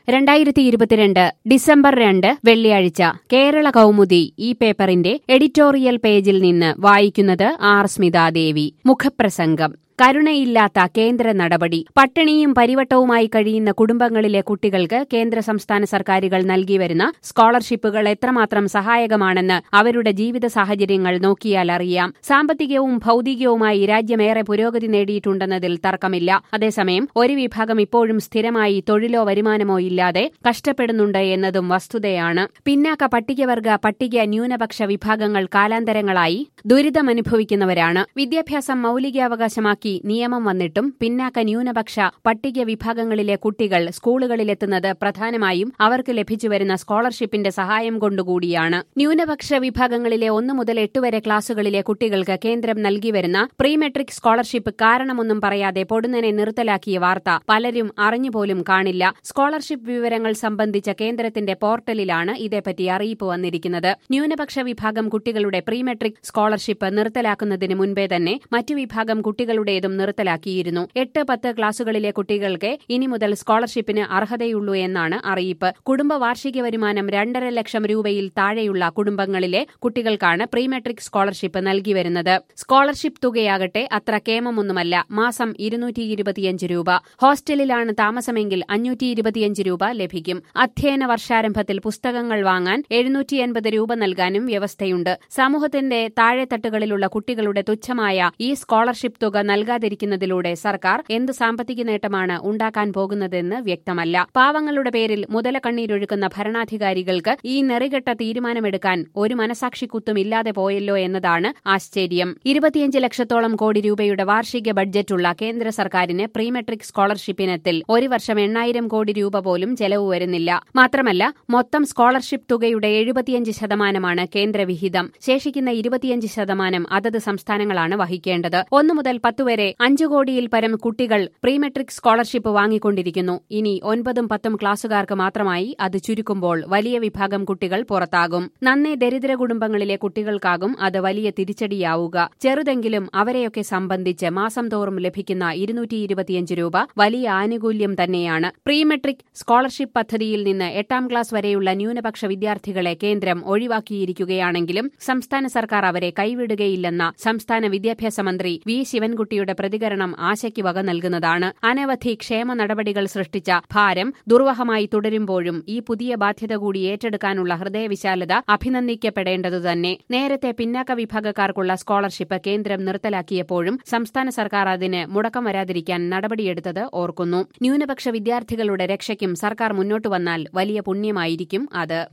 രണ്ടായിരത്തി ഇരുപത്തിരണ്ട് ഡിസംബർ രണ്ട് വെള്ളിയാഴ്ച കേരള കൗമുദി ഈ പേപ്പറിന്റെ എഡിറ്റോറിയൽ പേജിൽ നിന്ന് വായിക്കുന്നത് ആർ സ്മിതാദേവി മുഖപ്രസംഗം കരുണയില്ലാത്ത കേന്ദ്ര നടപടി പട്ടിണിയും പരിവട്ടവുമായി കഴിയുന്ന കുടുംബങ്ങളിലെ കുട്ടികൾക്ക് കേന്ദ്ര സംസ്ഥാന സർക്കാരുകൾ നൽകി വരുന്ന സ്കോളർഷിപ്പുകൾ എത്രമാത്രം സഹായകമാണെന്ന് അവരുടെ ജീവിത സാഹചര്യങ്ങൾ നോക്കിയാൽ അറിയാം സാമ്പത്തികവും ഭൌതികവുമായി രാജ്യമേറെ പുരോഗതി നേടിയിട്ടുണ്ടെന്നതിൽ തർക്കമില്ല അതേസമയം ഒരു വിഭാഗം ഇപ്പോഴും സ്ഥിരമായി തൊഴിലോ വരുമാനമോ ഇല്ലാതെ കഷ്ടപ്പെടുന്നുണ്ട് എന്നതും വസ്തുതയാണ് പിന്നാക്ക പട്ടികവർഗ പട്ടിക ന്യൂനപക്ഷ വിഭാഗങ്ങൾ കാലാന്തരങ്ങളായി ദുരിതമനുഭവിക്കുന്നവരാണ് വിദ്യാഭ്യാസം മൌലികാവകാശമാക്കി നിയമം വന്നിട്ടും പിന്നാക്ക ന്യൂനപക്ഷ പട്ടിക വിഭാഗങ്ങളിലെ കുട്ടികൾ സ്കൂളുകളിലെത്തുന്നത് പ്രധാനമായും അവർക്ക് ലഭിച്ചുവരുന്ന സ്കോളർഷിപ്പിന്റെ സഹായം കൊണ്ടുകൂടിയാണ് ന്യൂനപക്ഷ വിഭാഗങ്ങളിലെ ഒന്നു മുതൽ എട്ട് വരെ ക്ലാസുകളിലെ കുട്ടികൾക്ക് കേന്ദ്രം നൽകി വരുന്ന പ്രീ മെട്രിക് സ്കോളർഷിപ്പ് കാരണമൊന്നും പറയാതെ പൊടുന്നനെ നിർത്തലാക്കിയ വാർത്ത പലരും അറിഞ്ഞുപോലും കാണില്ല സ്കോളർഷിപ്പ് വിവരങ്ങൾ സംബന്ധിച്ച കേന്ദ്രത്തിന്റെ പോർട്ടലിലാണ് ഇതേപ്പറ്റി അറിയിപ്പ് വന്നിരിക്കുന്നത് ന്യൂനപക്ഷ വിഭാഗം കുട്ടികളുടെ പ്രീ മെട്രിക് സ്കോളർഷിപ്പ് നിർത്തലാക്കുന്നതിന് മുൻപേ തന്നെ മറ്റു വിഭാഗം കുട്ടികളുടേതും നിർത്തലാക്കിയിരുന്നു എട്ട് പത്ത് ക്ലാസുകളിലെ കുട്ടികൾക്ക് ഇനി മുതൽ സ്കോളർഷിപ്പിന് അർഹതയുള്ളൂ എന്നാണ് അറിയിപ്പ് കുടുംബ വാർഷിക വരുമാനം രണ്ടര ലക്ഷം രൂപയിൽ താഴെയുള്ള കുടുംബങ്ങളിലെ കുട്ടികൾക്കാണ് പ്രീ മെട്രിക് സ്കോളർഷിപ്പ് നൽകി വരുന്നത് സ്കോളർഷിപ്പ് തുകയാകട്ടെ അത്ര കേമമൊന്നുമല്ല മാസം ഇരുന്നൂറ്റി ഇരുപത്തിയഞ്ച് രൂപ ഹോസ്റ്റലിലാണ് താമസമെങ്കിൽ അഞ്ഞൂറ്റി ഇരുപത്തിയഞ്ച് രൂപ ലഭിക്കും അധ്യയന വർഷാരംഭത്തിൽ പുസ്തകങ്ങൾ വാങ്ങാൻ എഴുന്നൂറ്റി എൺപത് രൂപ നൽകാനും വ്യവസ്ഥയുണ്ട് സമൂഹത്തിന്റെ താഴെത്തട്ടുകളിലുള്ള കുട്ടികളുടെ തുച്ഛമായ ഈ സ്കോളർഷിപ്പ് തുക നൽകാതിരിക്കുന്നതിലൂടെ സർക്കാർ എന്ത് സാമ്പത്തിക നേട്ടമാണ് ഉണ്ടാക്കാൻ പോകുന്നതെന്ന് വ്യക്തമല്ല പാവങ്ങളുടെ പേരിൽ മുതലക്കണ്ണീരൊഴുക്കുന്ന ഭരണാധികാരികൾക്ക് ഈ നെറികെട്ട തീരുമാനമെടുക്കാൻ ഒരു മനസാക്ഷിക്കുത്തും ഇല്ലാതെ പോയല്ലോ എന്നതാണ് ആശ്ചര്യം ഇരുപത്തിയഞ്ച് ലക്ഷത്തോളം കോടി രൂപയുടെ വാർഷിക ബഡ്ജറ്റുള്ള കേന്ദ്ര സർക്കാരിന് പ്രീ മെട്രിക് സ്കോളർഷിപ്പിനത്തിൽ ഒരു വർഷം എണ്ണായിരം കോടി രൂപ പോലും ചെലവ് വരുന്നില്ല മാത്രമല്ല മൊത്തം സ്കോളർഷിപ്പ് തുകയുടെ എഴുപത്തിയഞ്ച് ശതമാനമാണ് കേന്ദ്രവിഹിതം ശേഷിക്കുന്ന ഇരുപത്തിയഞ്ച് ശതമാനം അതത് സംസ്ഥാനങ്ങളാണ് വഹിക്കേണ്ടത് ഒന്നു മുതൽ പത്ത് വരെ അഞ്ചു കോടിയിൽ പരം കുട്ടികൾ പ്രീ മെട്രിക് സ്കോളർഷിപ്പ് വാങ്ങിക്കൊണ്ടിരിക്കുന്നു ഇനി ഒൻപതും പത്തും ക്ലാസുകാർക്ക് മാത്രമായി അത് ചുരുക്കുമ്പോൾ വലിയ വിഭാഗം കുട്ടികൾ പുറത്താകും നന്നേ ദരിദ്ര കുടുംബങ്ങളിലെ കുട്ടികൾക്കാകും അത് വലിയ തിരിച്ചടിയാവുക ചെറുതെങ്കിലും അവരെയൊക്കെ സംബന്ധിച്ച് മാസം തോറും ലഭിക്കുന്ന ഇരുന്നൂറ്റി ഇരുപത്തിയഞ്ച് രൂപ വലിയ ആനുകൂല്യം തന്നെയാണ് പ്രീ മെട്രിക് സ്കോളർഷിപ്പ് പദ്ധതിയിൽ നിന്ന് എട്ടാം ക്ലാസ് വരെയുള്ള ന്യൂനപക്ഷ വിദ്യാർത്ഥികളെ കേന്ദ്രം ഒഴിവാക്കിയിരിക്കുകയാണെങ്കിലും സംസ്ഥാന സർക്കാർ അവരെ കൈവിടുകയില്ലെന്ന സംസ്ഥാന വിദ്യാഭ്യാസ മന്ത്രി വി ശിവൻകുട്ടിയുടെ പ്രതികരണം ആശയ്ക്ക് വക നൽകുന്നതാണ് അനവധി ക്ഷേമ നടപടികൾ സൃഷ്ടിച്ച ഭാരം ദുർവഹമായി തുടരുമ്പോഴും ഈ പുതിയ ബാധ്യത കൂടി ഏറ്റെടുക്കാനുള്ള ഹൃദയവിശാലത അഭിനന്ദിക്കപ്പെടേണ്ടതുതന്നെ നേരത്തെ പിന്നാക്ക വിഭാഗക്കാർക്കുള്ള സ്കോളർഷിപ്പ് കേന്ദ്രം നിർത്തലാക്കിയപ്പോഴും സംസ്ഥാന സർക്കാർ അതിന് മുടക്കം വരാതിരിക്കാൻ നടപടിയെടുത്തത് ഓർക്കുന്നു ന്യൂനപക്ഷ വിദ്യാർത്ഥികളുടെ രക്ഷയ്ക്കും സർക്കാർ മുന്നോട്ടു വന്നാൽ വലിയ പുണ്യമായിരിക്കും അത്